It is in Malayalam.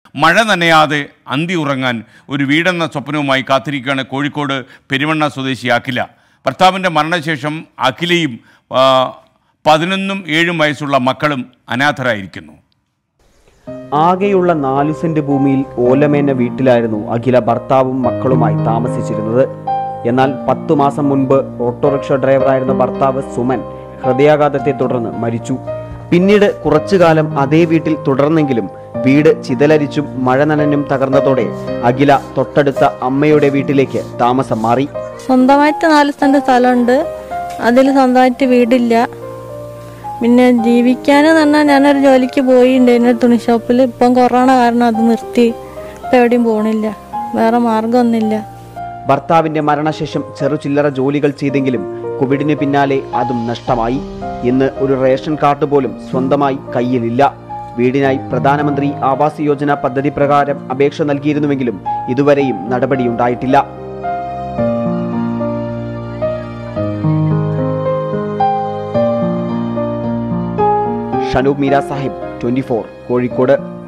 മഴ നനയാതെ അന്തി ഉറങ്ങാൻ ഒരു വീടെന്ന സ്വപ്നവുമായി കാത്തിരിക്കുകയാണ് കോഴിക്കോട് പെരുവണ്ണ സ്വദേശി അഖില ഭർത്താവിൻ്റെ മരണശേഷം അഖിലയും ആ, പതിനൊന്നും ഏഴും വയസ്സുള്ള മക്കളും അനാഥരായിരിക്കുന്നു ആകെയുള്ള നാലു സെന്റ് ഭൂമിയിൽ ഓലമേഞ്ഞ വീട്ടിലായിരുന്നു അഖില ഭർത്താവും മക്കളുമായി താമസിച്ചിരുന്നത് എന്നാൽ പത്തു മാസം മുൻപ് ഓട്ടോറിക്ഷ ഡ്രൈവറായിരുന്ന ഭർത്താവ് സുമൻ ഹൃദയാഘാതത്തെ തുടർന്ന് മരിച്ചു പിന്നീട് കുറച്ചു കാലം അതേ വീട്ടിൽ തുടർന്നെങ്കിലും വീട് ചിതലരിച്ചും മഴ നനഞ്ഞും തകർന്നതോടെ അഖില തൊട്ടടുത്ത അമ്മയുടെ വീട്ടിലേക്ക് താമസം മാറി സ്വന്തമായിട്ട് നാല് സെന്റ് സ്ഥലമുണ്ട് അതിൽ സ്വന്തമായിട്ട് വീടില്ല പിന്നെ ജീവിക്കാനെന്ന് പറഞ്ഞാൽ ഞാനൊരു ജോലിക്ക് പോയിട്ടുണ്ട് തുണി ഷോപ്പിൽ ഇപ്പം കൊറോണ കാരണം അത് നിർത്തി ഇപ്പം എവിടെയും പോണില്ല വേറെ മാർഗമൊന്നുമില്ല ഭർത്താവിന്റെ മരണശേഷം ചെറു ചില്ലറ ജോലികൾ ചെയ്തെങ്കിലും കോവിഡിന് പിന്നാലെ അതും നഷ്ടമായി ഇന്ന് ഒരു റേഷൻ കാർഡ് പോലും സ്വന്തമായി കയ്യിലില്ല വീടിനായി പ്രധാനമന്ത്രി ആവാസ് യോജന പദ്ധതി പ്രകാരം അപേക്ഷ നൽകിയിരുന്നുവെങ്കിലും ഇതുവരെയും നടപടിയുണ്ടായിട്ടില്ല ഷനൂബ് മീര സാഹിബ് ട്വന്റി കോഴിക്കോട്